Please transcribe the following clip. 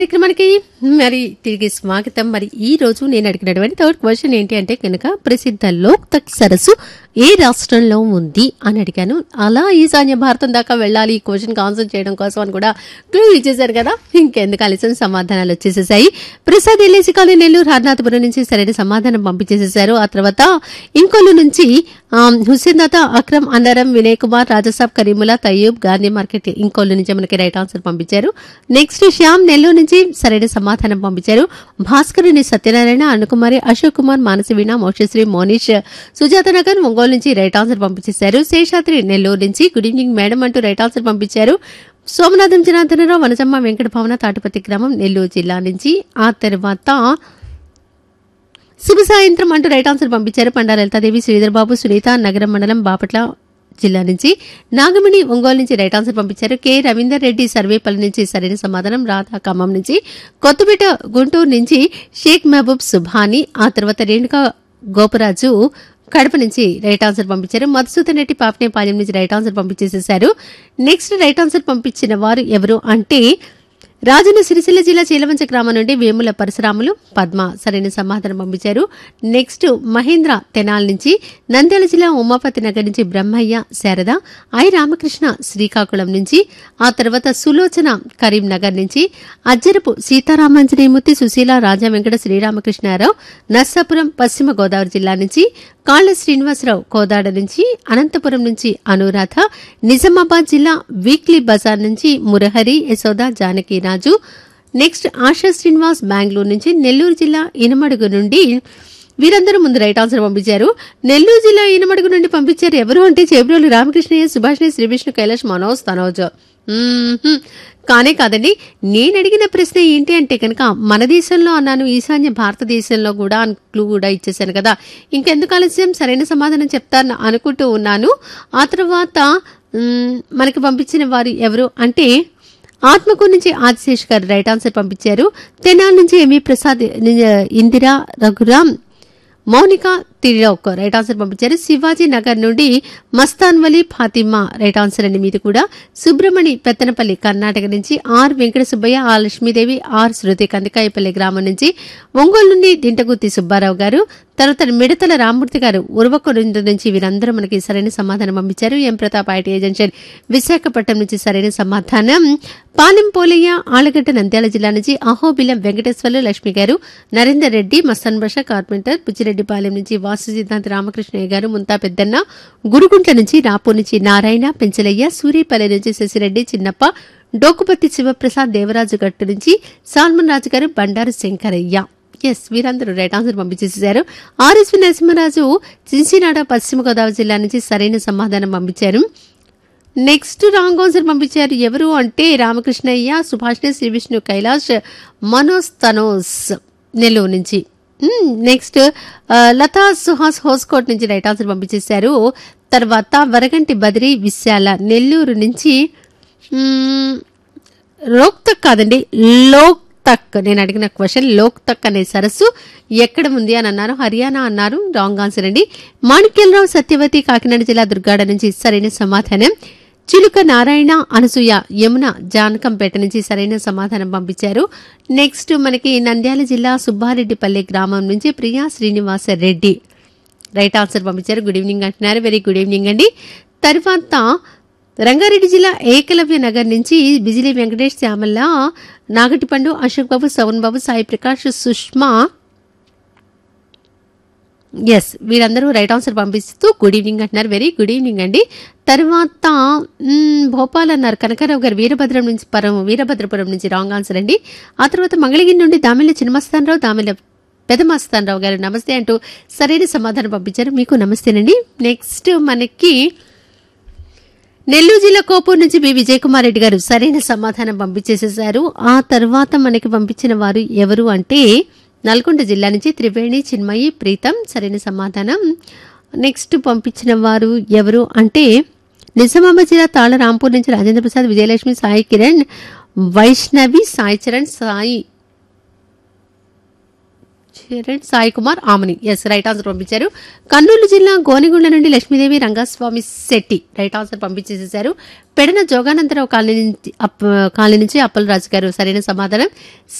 కార్యక్రమానికి మరి తిరిగి స్వాగతం మరి ఈ రోజు నేను అడిగినటువంటి థర్డ్ క్వశ్చన్ ఏంటి అంటే కనుక ప్రసిద్ధ లోక్ తక్ సరస్సు ఏ రాష్ట్రంలో ఉంది అని అడిగాను అలా ఈశాన్య భారతం దాకా వెళ్ళాలి ఈ క్వశ్చన్ ఆన్సర్ చేయడం కోసం అని కూడా క్లూ ఇచ్చేశారు కదా ఇంకెందుకు ఆలస్యం సమాధానాలు వచ్చేసేసాయి ప్రసాద్ ఎల్ఏసి కాలనీ నెల్లూరు హర్నాథపురం నుంచి సరైన సమాధానం పంపించేసేసారు ఆ తర్వాత ఇంకొల్లు నుంచి ఆమ్, హుస్సేన్ దాత అక్రమ్ అన్నారం వినయ్ కుమార్ రాజసాబ్ కరీముల్లా తయ్యూబ్ గాంధీ మార్కెట్ ఇంకొల్లు నుంచి మనకి రైట్ ఆన్సర్ పంపించారు నెక్స్ట్ శ్యామ్ నెల్లూరు నుంచి సరైన సమాధానం పంపించారు భాస్కరుని సత్యనారాయణ అనుకుమారి అశోక్ కుమార్ మానసి వీణ మోక్షశ్రీ మోనిష్ సుజాత నగర్ ఒంగోలు నుంచి రైట్ ఆన్సర్ పంపించేశారు శేషాద్రి నెల్లూరు నుంచి గుడ్ ఈవినింగ్ మేడం అంటూ రైట్ ఆన్సర్ పంపించారు సోమనాథం జనార్దనరావు వనజమ్మ వెంకట భవన తాటిపత్తి గ్రామం నెల్లూరు జిల్లా నుంచి ఆ తర్వాత శుభ సాయంత్రం అంటూ రైట్ ఆన్సర్ పంపించారు పండా లలితాదేవి శ్రీధర్ బాబు సునీత నగరం మండలం బాపట్ల జిల్లా నుంచి నాగమణి ఒంగోలు నుంచి రైట్ ఆన్సర్ పంపించారు కె రవీందర్ రెడ్డి సర్వేపల్లి నుంచి సరైన సమాధానం రాధా ఖమ్మం నుంచి కొత్తపేట గుంటూరు నుంచి షేక్ మహబూబ్ సుభాని ఆ తర్వాత రేణుకా గోపరాజు కడప నుంచి రైట్ ఆన్సర్ పంపించారు మధుసూదన్ రెడ్డి పాపనేపాలెం నుంచి రైట్ ఆన్సర్ పంపించేసేశారు నెక్స్ట్ రైట్ ఆన్సర్ పంపించిన వారు ఎవరు అంటే రాజన్న సిరిసిల్ల జిల్లా చీలవంచ గ్రామం నుండి వేముల పరశురాములు పద్మ సరైన సమాధానం పంపించారు నెక్స్ట్ మహేంద్ర తెనాల్ నుంచి నంద్యాల జిల్లా ఉమాపతి నగర్ నుంచి బ్రహ్మయ్య శారద ఐ రామకృష్ణ శ్రీకాకుళం నుంచి ఆ తర్వాత సులోచన కరీంనగర్ నుంచి అజ్జరపు సీతారామాంజనేయమూర్తి సుశీల రాజా వెంకట శ్రీరామకృష్ణారావు నర్సాపురం పశ్చిమ గోదావరి జిల్లా నుంచి కాళ్ల శ్రీనివాసరావు కోదాడ నుంచి అనంతపురం నుంచి అనురాధ నిజామాబాద్ జిల్లా వీక్లీ బజార్ నుంచి మురహరి యశోద జానకి రాజు నెక్స్ట్ ఆశా శ్రీనివాస్ బెంగళూరు నుంచి నెల్లూరు జిల్లా ఇనమడుగు నుండి వీరందరూ ముందు రైట్ ఆన్సర్ పంపించారు నెల్లూరు జిల్లా ఇనమడుగు నుండి పంపించారు ఎవరు అంటే చేబ్రోలు రామకృష్ణయ్య సుభాష్ని శ్రీవిష్ణు కైలాష్ మనోజ్ తనోజ్ మ్మ్హ్మ్. కానే కాదండి నేను అడిగిన ప్రశ్న ఏంటి అంటే కనుక మన దేశంలో అన్నాను ఈశాన్య భారతదేశంలో కూడా అని క్లూ కూడా ఇచ్చేసాను కదా ఇంకెందుకు ఆలస్యం సరైన సమాధానం చెప్తాను అనుకుంటూ ఉన్నాను ఆ తర్వాత మ్మ్, మనకి పంపించిన వారు ఎవరు అంటే ఆత్మకూరు నుంచి ఆదిశేష్ గారు రైట్ ఆన్సర్ పంపించారు తెనాలి నుంచి MV Prasad Indira Raghuram Mounika Trilok right answer పంపించారు శివాజీ నగర్ నుండి మస్తాన్ వలి ఫాతిమా రైట్ ఆన్సర్ అండి మీది కూడా సుబ్రమణి పెత్తనపల్లి కర్ణాటక నుంచి R Venkata Subbaiah R Lakshmidevi R Shruti Kandikayapalli గ్రామం నుంచి ఒంగోలు నుండి దింటగుత్తి సుబ్బారావు గారు తర్వాత మిడతల రామ్మూర్తి గారు ఉరవకొండ నుంచి వీరందరూ మనకి సరైన సమాధానం పంపించారు ఎం ప్రతాప్ ఐటీ ఏజెన్షన్ విశాఖపట్నం నుంచి సరైన సమాధానం పాలెం పోలయ్య ఆలగడ్డ నంద్యాల జిల్లా నుంచి అహోబిలం వెంకటేశ్వర్లు లక్ష్మి గారు నరేందర్ రెడ్డి మస్తాన్ బషా కార్పెంటర్ బుచ్చిరెడ్డిపాలెం నుంచి వాసు సిద్ధాంత్ రామకృష్ణయ్య గారు ముంతా పెద్దన్న గురుగుంట్ల నుంచి రాపూర్ నుంచి నారాయణ పెంచలయ్య సూర్యపల్లి నుంచి శశిరెడ్డి చిన్నప్ప డోకుపత్తి శివప్రసాద్ దేవరాజు గట్టు నుంచి సాల్మన్ రాజు గారు బండారు శంకరయ్య ఎస్ వీరందరూ రైట్ ఆన్సర్ పంపించేసేశారు ఆర్ఎస్వి నరసింహరాజు చిన్సినాడ పశ్చిమ గోదావరి జిల్లా నుంచి సరైన సమాధానం పంపించారు నెక్స్ట్ రాంగ్ ఆన్సర్ పంపించారు ఎవరు అంటే రామకృష్ణయ్య సుభాష్ని శ్రీ విష్ణు కైలాష్ మనోజ్ తనోస్ నెల్లూరు నుంచి మ్మ్, నెక్స్ట్ ఆ, లతా సుహాస్ హోస్కోట్ నుంచి రైట్ ఆన్సర్ పంపించేశారు తర్వాత వరగంటి బదిరి విశాల నెల్లూరు నుంచి మ్మ్, రోక్ తక్ కాదండి లోక్ తక్ నేను అడిగిన క్వశ్చన్ లోక్ తక్ అనే సరస్సు ఎక్కడ ఉంది అని అన్నారు హర్యానా అన్నారు రాంగ్ ఆన్సర్ అండి మాణిక్యలరావు సత్యవతి కాకినాడ జిల్లా దుర్గాడ నుంచి సరైన సమాధానం చిలుక నారాయణ అనసూయ యమున జానకంపేట నుంచి సరైన సమాధానం పంపించారు నెక్స్ట్ మనకి నంద్యాల జిల్లా సుబ్బారెడ్డిపల్లి గ్రామం నుంచి ప్రియా శ్రీనివాస రెడ్డి రైట్ ఆన్సర్ పంపించారు గుడ్ ఈవినింగ్ అంటున్నారు వెరీ గుడ్ ఈవినింగ్ అండి తర్వాత రంగారెడ్డి జిల్లా ఏకలవ్య నగర్ నుంచి బిజిలీ వెంకటేష్ శ్యామల్ల నాగటిపండు అశోక్ బాబు సవన్ బాబు సాయి ప్రకాష్ సుష్మా ఎస్ వీరందరూ రైట్ ఆన్సర్ పంపిస్తూ గుడ్ ఈవినింగ్ అంటున్నారు వెరీ గుడ్ ఈవినింగ్ అండి తర్వాత మ్, భోపాల్ అన్నారు కనకారావు గారు వీరభద్రం నుంచి పరం వీరభద్రపురం నుంచి రాంగ్ ఆన్సర్ అండి ఆ తర్వాత మంగళగిరి నుండి దామిల చిన్నమస్తానరావు దామిల పెదమస్తానరావు గారు నమస్తే అంటూ సరైన సమాధానం పంపించారు మీకు నమస్తేనండి నెక్స్ట్ మనకి నెల్లూరు జిల్లా కోపూర్ నుంచి బి విజయ్ కుమార్ రెడ్డి గారు సరైన సమాధానం పంపించేసేశారు ఆ తర్వాత మనకి పంపించిన వారు ఎవరు అంటే నల్గొండ జిల్లా నుంచి త్రివేణి చిన్మయి ప్రీతం సరైన సమాధానం నెక్స్ట్ పంపించిన వారు ఎవరు అంటే నిజామాబాద్ జిల్లా తాళ రాంపూర్ నుంచి రాజేంద్ర ప్రసాద్ విజయలక్ష్మి సాయి కిరణ్ వైష్ణవి సాయి చరణ్ సాయి చరణ్ సాయి కుమార్ ఆమని ఎస్ రైట్ ఆన్సర్ పంపించారు కర్నూలు జిల్లా గోనెగుండ నుండి లక్ష్మీదేవి రంగస్వామి శెట్టి రైట్ ఆన్సర్ పంపించేసేశారు పెడన జోగానందరావు కాలనీ నుంచి అప్- కాలనీ నుంచి అప్పలరాజు గారు సరైన సమాధానం